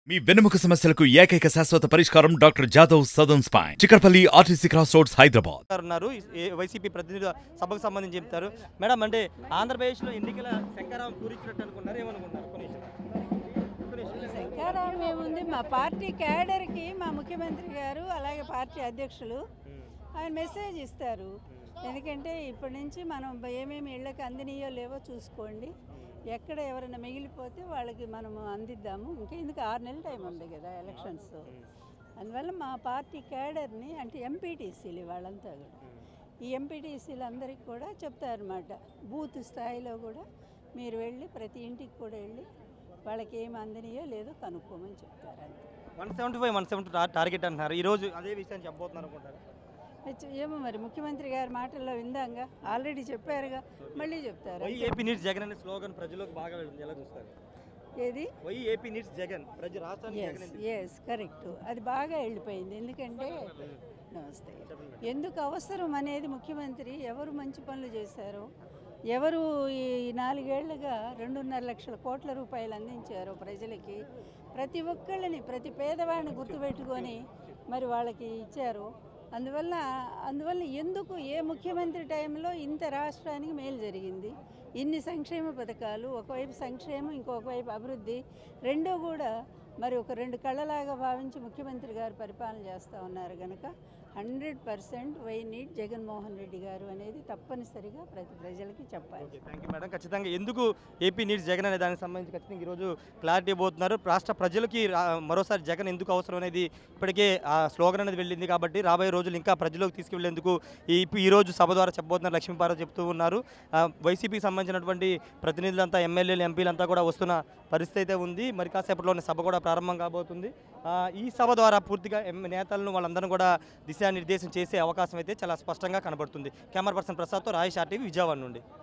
మీ వెన్నెముక సమస్యలకు ఏకైక శాశ్వత పరిష్కారం doctor Jadhav Sadan spine Chikkadpally RTC cross roads Hyderabad garu ఉన్నారు ఈ వైసీపీ ప్రతినిధుల సభకు సంబంధించి చెప్తారు మేడం అంటే ఆంధ్రప్రదేశ్లో ఎన్నికల శంకరావం పూరించినట్టు అనుకున్నారు ఏమనుకున్నారు కొన్ని శంకారావం ఏముంది మా పార్టీ క్యాడర్కి మా ముఖ్యమంత్రి గారు అలాగే పార్టీ అధ్యక్షులు ఆయన మెసేజ్ ఇస్తారు ఎందుకంటే ఇప్పటి నుంచి మనం ఏమేమి ఇళ్ళకి అందినయో లేవో చూసుకోండి ఎక్కడ ఎవరైనా మిగిలిపోతే వాళ్ళకి మనం అందిద్దాము ఇంకెందుకు ఆరు నెలల టైం ఉంది కదా ఎలక్షన్స్ అందువల్ల మా పార్టీ క్యాడర్ని అంటే ఎంపీటీసీలు వాళ్ళంతా కూడా ఈ ఎంపీటీసీలు అందరికీ కూడా చెప్తారన్నమాట బూత్ స్థాయిలో కూడా మీరు వెళ్ళి ప్రతి ఇంటికి కూడా వెళ్ళి వాళ్ళకి ఏమి అందనియో లేదో కనుక్కోమని చెప్తారు అంతే one seventy five one seventy target అంటున్నారు ఈ రోజు అదే విషయాన్ని చెప్పబోతున్నారు అనుకుంటారు అయితే ఏమో మరి ముఖ్యమంత్రి గారి మాటల్లో విందాంగా ఆల్రెడీ చెప్పారుగా మళ్ళీ చెప్తారు వై ఏపీ నీడ్స్ జగన్ అనే స్లోగన్ ప్రజలకు బాగా వెళ్ళింది ఎలా చూస్తారు ఏది వై ఏపీ నీడ్స్ జగన్ ప్రజ రాష్ట్రానికి జగన్ ఎస్ ఎందుకు? ఎస్ కరెక్ట్ అది బాగా వెళ్ళిపోయింది ఎందుకంటే నమస్తే ఎందుకు అవసరం అనేది ముఖ్యమంత్రి ఎవరు మంచి పనులు చేశారో ఎవరు ఈ నాలుగేళ్లుగా రెండున్నర లక్షల కోట్ల రూపాయలు అందించారో ప్రజలకి ప్రతి ఒక్కళ్ళని ప్రతి పేదవాడిని గుర్తుపెట్టుకొని మరి వాళ్ళకి ఇచ్చారు అందువల్ల అందువల్ల ఎందుకు ఏ ముఖ్యమంత్రి టైంలో ఇంత రాష్ట్రానికి మేలు జరిగింది ఇన్ని సంక్షేమ పథకాలు ఒకవైపు సంక్షేమం ఇంకొక వైపు అభివృద్ధి రెండూ కూడా మరి ఒక రెండు కళ్ళలాగా భావించి ముఖ్యమంత్రి గారు పరిపాలన చేస్తూ ఉన్నారు కనుక హండ్రెడ్ పర్సెంట్ వై నీట్ జగన్మోహన్ రెడ్డి గారు అనేది తప్పనిసరిగా ప్రతి ప్రజలకి చెప్పాలి ఓకే థ్యాంక్ యూ మేడం ఖచ్చితంగా ఎందుకు ఏపీ నీడ్స్ జగన్ అనే దానికి సంబంధించి ఖచ్చితంగా ఈరోజు క్లారిటీ పోతున్నారు రాష్ట్ర ప్రజలకి రా- మరోసారి జగన్ ఎందుకు అవసరం అనేది ఇప్పటికే ఆ స్లోగన్ అనేది వెళ్ళింది కాబట్టి రాబోయే రోజులు ఇంకా ప్రజలకు తీసుకువెళ్లేందుకు ఈ ఈ రోజు సభ ద్వారా చెప్పబోతున్నారు లక్ష్మీపార్వతి చెప్తూ ఉన్నారు ఆ, వైసీపీకి సంబంధించినటువంటి ప్రతినిధులంతా ఎమ్మెల్యేలు ఎంపీలంతా కూడా వస్తున్న పరిస్థితి అయితే ఉంది మరి కాసేపట్లోనే సభ కూడా ప్రారంభం కాబోతుంది ఆ, ఈ సభ ద్వారా పూర్తిగా ఎమ్- నేతలను వాళ్ళందరూ కూడా దిశానిర్దేశం చేసే అవకాశం అయితే చాలా స్పష్టంగా కనబడుతుంది కెమెరా పర్సన్ ప్రసాద్తో రాయేష్ ఆర్టీవీ విజయవాడ నుండి